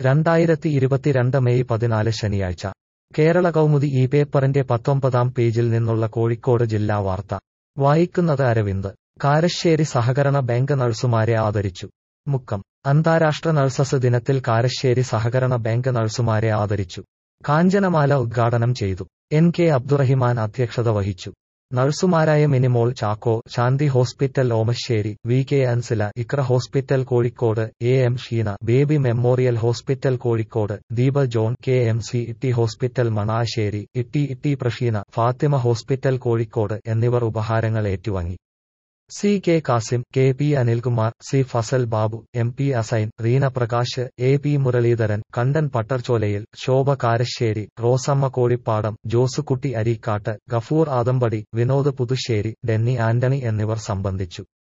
രണ്ടായിരത്തി ഇരുപത്തിരണ്ട് മെയ് പതിനാല് ശനിയാഴ്ച കേരള കൗമുദി ഈ പേപ്പറിന്റെ പത്തൊമ്പതാം പേജിൽ നിന്നുള്ള കോഴിക്കോട് ജില്ലാ വാർത്ത വായിക്കുന്നത് അരവിന്ദ് കാരശ്ശേരി സഹകരണ ബാങ്ക് നഴ്സുമാരെ ആദരിച്ചു മുക്കം അന്താരാഷ്ട്ര നഴ്സസ് ദിനത്തിൽ കാരശ്ശേരി സഹകരണ ബാങ്ക് നഴ്സുമാരെ ആദരിച്ചു കാഞ്ചനമാല ഉദ്ഘാടനം ചെയ്തു എൻ കെ അബ്ദുറഹിമാൻ അധ്യക്ഷത വഹിച്ചു നഴ്സുമാരായ Minimol Chacko Shanthi hospital Omassery V K Ansila Iqra hospital Kozhikode A M Sheena baby memorial hospital Kozhikode Deepa John K M C Itty hospital Manassery Itty Itty Prasheena Fathima hospital Kozhikode എന്നിവർ ഉപഹാരങ്ങൾ ഏറ്റുവാങ്ങി C K Kasim K P Anilkumar C Fasal Babu M P Asain Reena Prakash A P Muraleedharan Kandan Pattarcholayil Shobha Karassery Rosamma Kozhippadam Josukutty Areekkattu Gafoor Adampadi Vinod Puthussery Denny Antony എന്നിവർ സംബന്ധിച്ചു